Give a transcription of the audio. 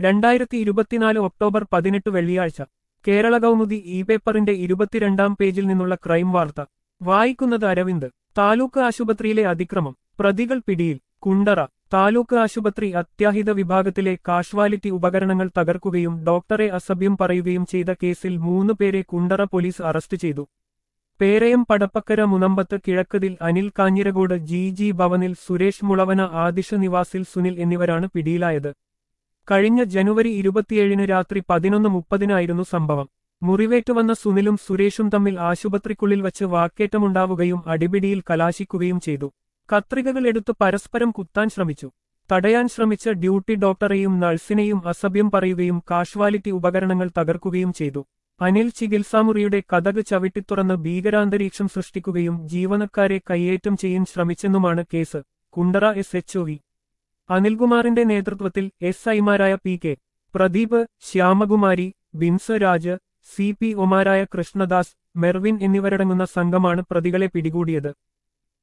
രണ്ടായിരത്തി ഇരുപത്തിനാല് ഒക്ടോബർ പതിനെട്ട് വെള്ളിയാഴ്ച കേരള കൗമുദി ഇ പേപ്പറിന്റെ ഇരുപത്തിരണ്ടാം പേജിൽ നിന്നുള്ള ക്രൈം വാർത്ത വായിക്കുന്നത് അരവിന്ദ് താലൂക്ക് ആശുപത്രിയിലെ അതിക്രമം പ്രതികൾ പിടിയിൽ കുണ്ടറ താലൂക്ക് ആശുപത്രി അത്യാഹിത വിഭാഗത്തിലെ കാഷ്വാലിറ്റി ഉപകരണങ്ങൾ തകർക്കുകയും ഡോക്ടറെ അസഭ്യം പറയുകയും ചെയ്ത കേസിൽ മൂന്ന് പേരെ കുണ്ടറ പോലീസ് അറസ്റ്റ് ചെയ്തു പേരയം പടപ്പക്കര മുനമ്പത്ത് കിഴക്കതിൽ അനിൽ കാഞ്ഞിരകോട് ജി ജി ഭവനിൽ സുരേഷ് മുളവന ആദിഷ നിവാസിൽ സുനിൽ എന്നിവരാണ് പിടിയിലായത് കഴിഞ്ഞ ജനുവരി ഇരുപത്തിയേഴിന് രാത്രി പതിനൊന്ന് മുപ്പതിനായിരുന്നു സംഭവം മുറിവേറ്റുവന്ന സുനിലും സുരേഷും തമ്മിൽ ആശുപത്രിക്കുള്ളിൽ വച്ച് വാക്കേറ്റമുണ്ടാവുകയും അടിപിടിയിൽ കലാശിക്കുകയും ചെയ്തു കത്രികകൾ എടുത്ത് പരസ്പരം കുത്താൻ ശ്രമിച്ചു തടയാൻ ശ്രമിച്ച ഡ്യൂട്ടി ഡോക്ടറെയും നഴ്സിനെയും അസഭ്യം പറയുകയും കാഷ്വാലിറ്റി ഉപകരണങ്ങൾ തകർക്കുകയും ചെയ്തു അനിൽ ചികിത്സാമുറിയുടെ കഥക് ചവിട്ടിത്തുറന്ന് ഭീകരാന്തരീക്ഷം സൃഷ്ടിക്കുകയും ജീവനക്കാരെ കയ്യേറ്റം ചെയ്യാൻ ശ്രമിച്ചെന്നുമാണ് case Kundara S H V അനിൽകുമാറിന്റെ നേതൃത്വത്തിൽ എസ് ഐമാരായ P K Pradeep Shyamakumari Bins Raj C P ഒമാരായ കൃഷ്ണദാസ് മെർവിൻ എന്നിവരടങ്ങുന്ന സംഘമാണ് പ്രതികളെ പിടികൂടിയത്